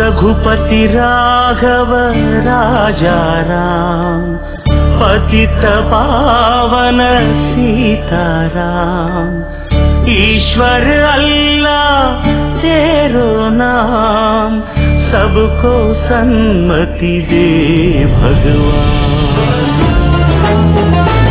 रघुपति राघव राजा राम पतित पावन सीताराम ईश्वर अल्लाह तेरो नाम सबको सन्मति दे भगवान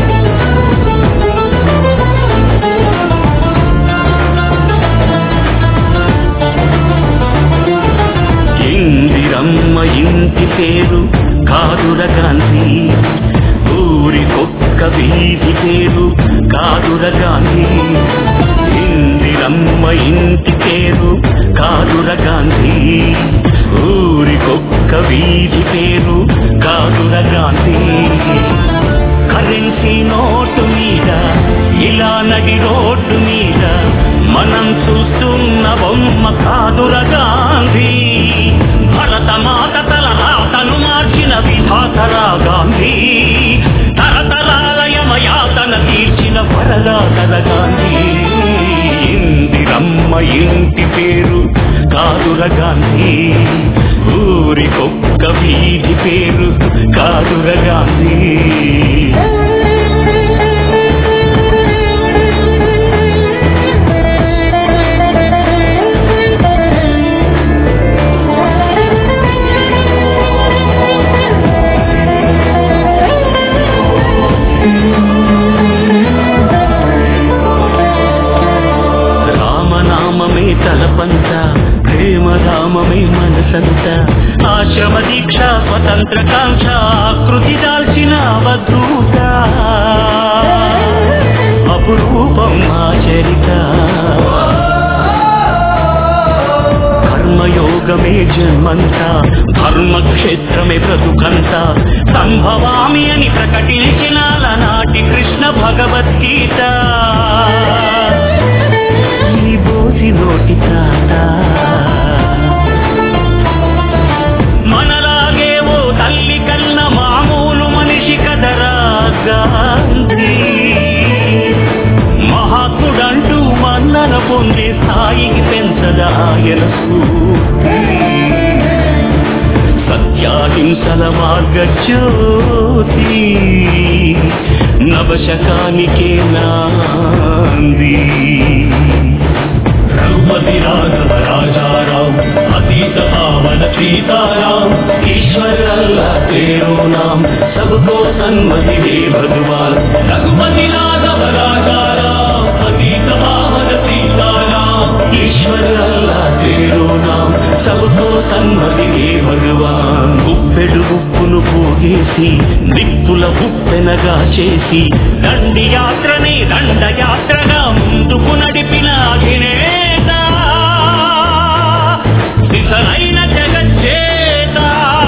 ఇందిరమ్మ ఇంటి పేరు కాదుర గాంధీ ఊరికొక్క వీధి పేరు కాదుర గాంధీ ఇందిరమ్మ ఇంటి పేరు కాదుర గాంధీ ఊరికొక్క వీధి పేరు కాదుర గాంధీ కరెన్సీ నోటు మీద ఇలా నడి రోడ్డు మీద మనం చూస్తున్న బొమ్మ కాదుర గాంధీ భరత మాత తల రాతను మార్చిన విధాతరా గాంధీ తరతరాల యమయాతన తీర్చిన వరదాతల గాంధీ ఇందిరమ్మ ఇంటి పేరు కాదుర గాంధీ ఊరికొక్క వీధి పేరు కాదుర గాంధీ రామనామమే తలపంత ప్రేమ రామమే మనసంత ఆశ్రమ దీక్ష స్వతంత్ర కాంక్ష ఆకృతి దాల్చిన అవధూత అపురూపం ఆచరిత కర్మయోగమే జన్మంత ధర్మక్షేత్రమే బ్రతుకంత సంభవామి అని ప్రకటించిన నాటి కృష్ణ భగవద్గీత ఈ బోసి నోటి తాత మనలాగే ఓ తల్లి కన్న మామూలు మనిషి కదరా గాంధీ మహాత్ముడంటూ మన్నన పొందే స్థాయికి పెంచదా ఆయన స్ఫూర్తి సత్యాహింసల మార్గజ్యోతి నవశకానికే నాంది రఘుపతి రాఘవ రాజారాం అతీత పావన सीताराम ईश्वर अल्लाह तेरो नाम सबको सन्मति दे भगवान रघुपति राघव राजा राम अतीत पावन सीताराम ईश्वर अल्लाह तेरो नाम सबको సన్మతి దే భగవాన్ గుప్పెడు ఉప్పును పోగేసి దిక్కుల ఉప్పెనగా చేసి దండి యాత్రని దండయాత్రగా ముందుకు నడిపిన అధినేత సిసలైన జగజ్జేత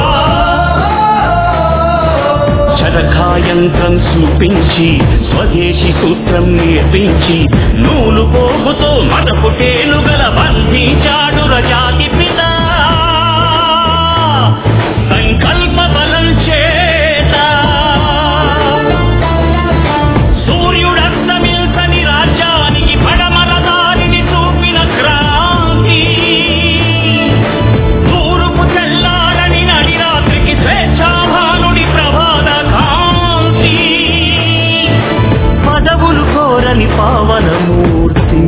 చరకాయంత్రం చూపించి స్వదేశీ సూత్రం నేర్పించి నూలు పోగుతో మదపు టేనుగల బంధించాడు రజాతి పిత సంకల్ప బలం చేత సూర్యుడస్తమిల్సని రాజ్యానికి పడమల దారిని చూపిన క్రాంతి తూరుపు చెల్లాడని నడిరాత్రికి స్వేచ్ఛాభానుడి ప్రభాత కాంతి పదవులు కోరని పావనమూర్తి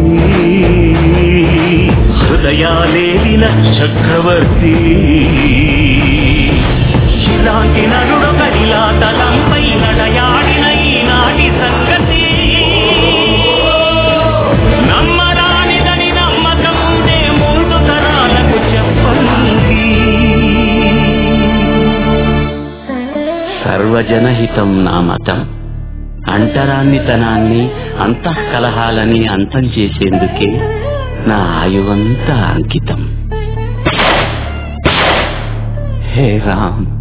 హృదయాలేలిన చక్రవర్తి ఇలాంటి నరుడు కడిలా తలంపై నడయాడిన ఈనాటి సంగతి నమ్మరానిదని నమ్మకం ఉంటే ముందు తరాలకు చెప్పండి సర్వజనహితం నా మతం అంటరాన్నితనాన్ని అంతఃకలహాలని అంతం చేసేందుకే నా ఆయువంతా అంకితం హే రామ్